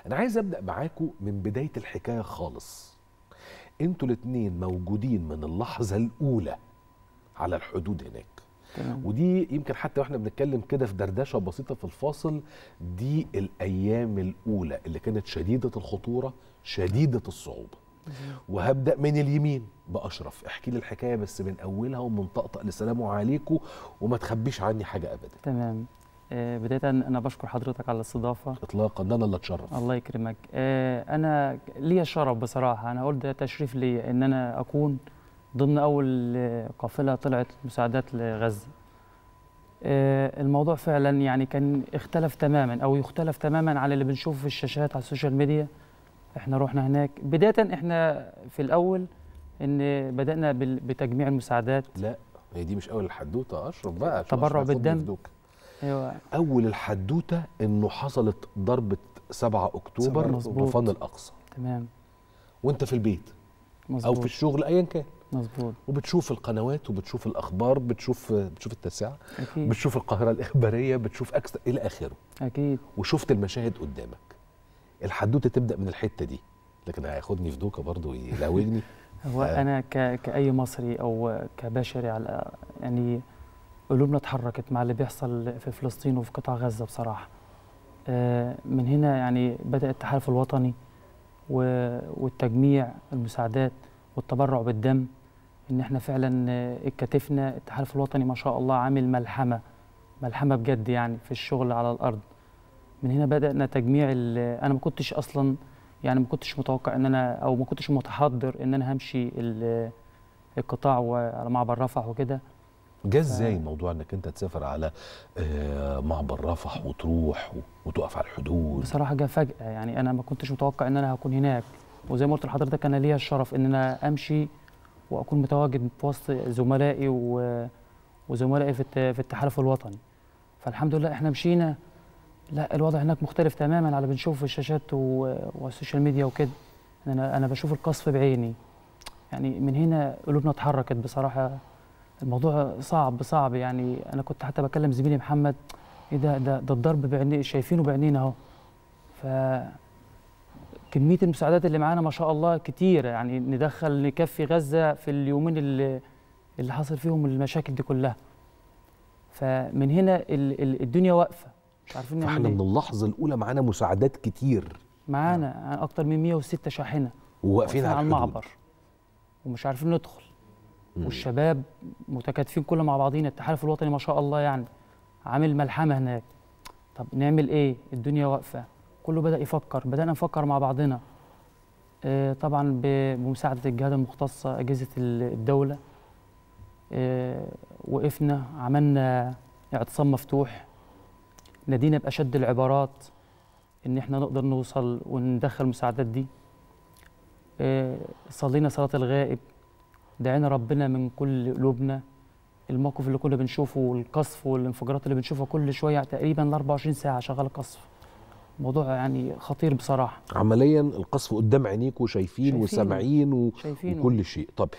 انا عايز ابدا معاكم من بدايه الحكايه خالص انتوا الاثنين موجودين من اللحظه الاولى على الحدود هناك تمام ودي يمكن حتى واحنا بنتكلم كده في دردشه بسيطه في الفاصل دي الايام الاولى اللي كانت شديده الخطوره شديده الصعوبه وهبدا من اليمين باشرف احكي لي الحكايه بس من اولها ومن طقطق لسلام عليكم وما تخبيش عني حاجه ابدا تمام آه، بداية أنا بشكر حضرتك على الاستضافة اطلاقا ده انا اللي اتشرف الله يكرمك آه، أنا ليا شرف بصراحة أنا أقول ده تشريف لي إن أنا أكون ضمن أول آه، قافلة طلعت مساعدات لغزة آه، الموضوع فعلا يعني كان اختلف تماما أو يختلف تماما على اللي بنشوفه في الشاشات على السوشيال ميديا احنا رحنا هناك بداية احنا في الأول إن بدأنا بال- بتجميع المساعدات لا هي دي مش اول الحدوته يا اشرف بقى عشان تبرع أشرف ياخدني بالدم. في دوك. أيوة اول الحدوته انه حصلت ضربه 7 اكتوبر 7 مظبوط. طوفان الاقصى تمام وانت في البيت او مظبوط في الشغل ايا كان مظبوط وبتشوف القنوات وبتشوف الاخبار بتشوف بتشوف التاسعه أكيد بتشوف القاهره الاخباريه بتشوف اكثر الى اخره أكيد وشفت المشاهد قدامك الحدوته تبدا من الحته دي لكن هياخدني في دوكه برضه ويلاوجني هو آه. انا ك... كاي مصري او كبشري على يعني قلوبنا اتحركت مع اللي بيحصل في فلسطين وفي قطاع غزه بصراحه آه، من هنا يعني بدا التحالف الوطني و... والتجميع المساعدات والتبرع بالدم ان احنا فعلا آه، اتكاتفنا التحالف الوطني ما شاء الله عامل ملحمه ملحمه بجد يعني في الشغل على الارض من هنا بدانا تجميع ال- انا ما كنتش اصلا يعني ما كنتش متوقع ان انا او ما كنتش متحضر ان انا همشي ال- القطاع وعلى معبر رفح وكده جه ازاي موضوع انك انت تسافر على آه، معبر رفح وتروح و- وتقف على الحدود بصراحه جه فجاه يعني انا ما كنتش متوقع ان انا هكون هناك وزي ما قلت لحضرتك انا ليا الشرف ان انا امشي واكون متواجد في وسط زملائي و- وزملائي في الت- في التحالف الوطني فالحمد لله احنا مشينا لا الوضع هناك مختلف تماما على اللي بنشوفه في الشاشات و- والسوشيال ميديا وكده انا انا بشوف القصف بعيني يعني من هنا قلوبنا اتحركت بصراحه الموضوع صعب صعب يعني انا كنت حتى بكلم زميلي محمد ايه ده ده ده الضرب بعيني شايفينه بعينينا اهو ف كميه المساعدات اللي معانا ما شاء الله كتير يعني ندخل نكفي غزه في اليومين اللي اللي حصل فيهم المشاكل دي كلها فمن هنا ال- ال- الدنيا واقفه مش عارفين نعمل فاحنا من ايه اللحظه الاولى معانا مساعدات كتير معانا اكتر من 106 شاحنه وواقفين على الحدود المعبر ومش عارفين ندخل مم. والشباب متكاتفين كله مع بعضينا التحالف الوطني ما شاء الله يعني عامل ملحمه هناك طب نعمل ايه الدنيا واقفه كله بدا يفكر بدانا نفكر مع بعضنا آه، طبعا ب- بمساعده الجهات المختصه اجهزه ال- الدوله آه، وقفنا عملنا اعتصام مفتوح نادينا باشد العبارات ان احنا نقدر نوصل وندخل المساعدات دي آه، صلينا صلاه الغائب دعينا ربنا من كل قلوبنا الموقف اللي كنا بنشوفه والقصف والانفجارات اللي بنشوفها كل شويه تقريبا ال 24 ساعه شغال قصف موضوع يعني خطير بصراحه عمليا القصف قدام عينيكوا شايفين شايفينه. وسامعين و... شايفينه وكل شيء طب